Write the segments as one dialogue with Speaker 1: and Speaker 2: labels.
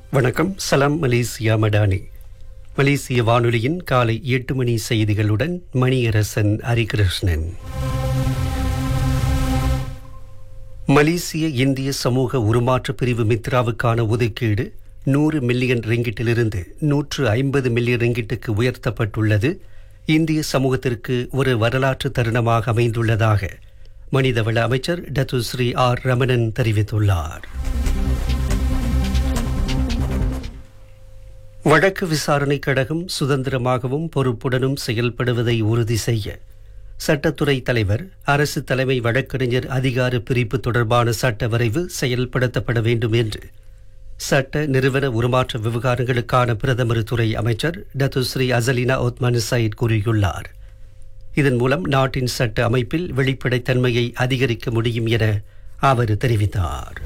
Speaker 1: வணக்கம் சலாம் மலேசியா மடானி மலேசிய வானொலியின் காலை எட்டு மணி செய்திகளுடன் மணியரசன் ஹரிகிருஷ்ணன் மலேசிய இந்திய சமூக உருமாற்ற பிரிவு மித்ராவுக்கான ஒதுக்கீடு நூறு மில்லியன் ரிங்கிட்டிலிருந்து நூற்று ஐம்பது மில்லியன் ரிங்கிட்டுக்கு உயர்த்தப்பட்டுள்ளது இந்திய சமூகத்திற்கு ஒரு வரலாற்று தருணமாக அமைந்துள்ளதாக மனிதவள அமைச்சர் டத்து ஸ்ரீ ஆர் ரமணன் தெரிவித்துள்ளார் வழக்கு விசாரணை கழகம் சுதந்திரமாகவும் பொறுப்புடனும் செயல்படுவதை உறுதி செய்ய சட்டத்துறை தலைவர் அரசு தலைமை வழக்கறிஞர் அதிகார பிரிப்பு தொடர்பான சட்ட வரைவு செயல்படுத்தப்பட வேண்டும் என்று சட்ட நிறுவன உருமாற்ற விவகாரங்களுக்கான பிரதமர் துறை அமைச்சர் டத்துஸ்ரீ அசலினா ஒத்மான் சயிட் கூறியுள்ளார் இதன் மூலம் நாட்டின் சட்ட அமைப்பில் வெளிப்படைத்தன்மையை அதிகரிக்க முடியும் என அவர் தெரிவித்தார்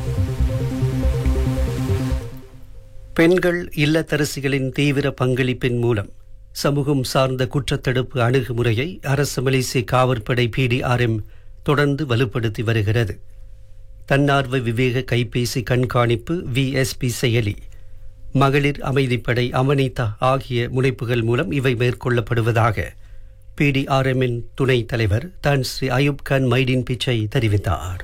Speaker 1: பெண்கள் இல்லத்தரசிகளின் தீவிர பங்களிப்பின் மூலம் சமூகம் சார்ந்த குற்றத்தடுப்பு அணுகுமுறையை அரசு மலேசிய காவற்படை பிடிஆர்எம் தொடர்ந்து வலுப்படுத்தி வருகிறது தன்னார்வ விவேக கைபேசி கண்காணிப்பு விஎஸ்பி செயலி மகளிர் அமைதிப்படை அமனிதா ஆகிய முனைப்புகள் மூலம் இவை மேற்கொள்ளப்படுவதாக பிடிஆர்எம்மின் துணைத் தலைவர் தான் ஸ்ரீ அயூப் கான் மைடின் பிச்சை தெரிவித்தார்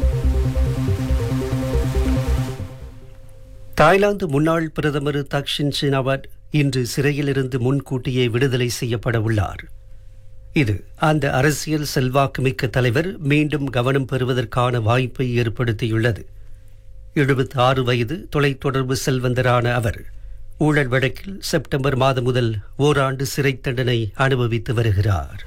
Speaker 1: தாய்லாந்து முன்னாள் பிரதமர் தக்ஷின் சினாவாட் இன்று சிறையிலிருந்து முன்கூட்டியே விடுதலை செய்யப்பட உள்ளார் இது அந்த அரசியல் செல்வாக்குமிக்க தலைவர் மீண்டும் கவனம் பெறுவதற்கான வாய்ப்பை ஏற்படுத்தியுள்ளது எழுபத்தி ஆறு வயது தொலைத்தொடர்பு செல்வந்தரான அவர் ஊழல் வழக்கில் செப்டம்பர் மாதம் முதல் ஓராண்டு சிறை தண்டனை அனுபவித்து வருகிறார்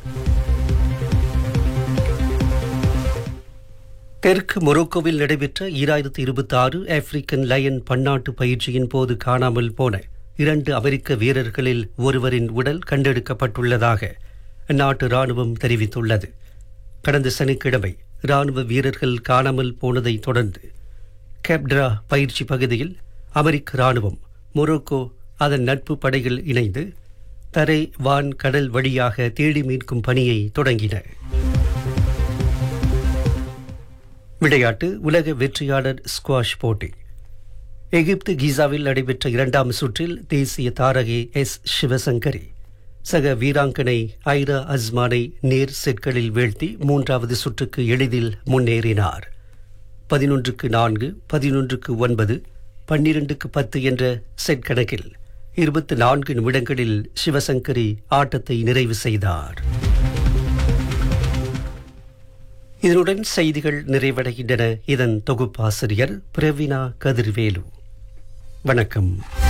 Speaker 1: தெற்கு மொரோக்கோவில் நடைபெற்ற ஈராயிரத்தி இருபத்தி ஆறு ஆப்பிரிக்கன் லயன் பன்னாட்டு பயிற்சியின் போது காணாமல் போன இரண்டு அமெரிக்க வீரர்களில் ஒருவரின் உடல் கண்டெடுக்கப்பட்டுள்ளதாக அந்நாட்டு ராணுவம் தெரிவித்துள்ளது கடந்த சனிக்கிழமை ராணுவ வீரர்கள் காணாமல் போனதை தொடர்ந்து கேப்ட்ரா பயிற்சி பகுதியில் அமெரிக்க ராணுவம் மொரோக்கோ அதன் நட்பு படைகள் இணைந்து தரை வான் கடல் வழியாக தேடி மீட்கும் பணியை தொடங்கின விளையாட்டு உலக வெற்றியாளர் ஸ்குவாஷ் போட்டி எகிப்து கீசாவில் நடைபெற்ற இரண்டாம் சுற்றில் தேசிய தாரகி எஸ் சிவசங்கரி சக வீராங்கனை ஐரா அஸ்மானை நேர் செட்களில் வீழ்த்தி மூன்றாவது சுற்றுக்கு எளிதில் முன்னேறினார் பதினொன்றுக்கு நான்கு பதினொன்றுக்கு ஒன்பது பன்னிரண்டுக்கு பத்து என்ற செட் கணக்கில் இருபத்தி நான்கு நிமிடங்களில் சிவசங்கரி ஆட்டத்தை நிறைவு செய்தார் இதனுடன் செய்திகள் நிறைவடைகின்றன இதன் தொகுப்பாசிரியர் பிரவீனா கதிர்வேலு வணக்கம்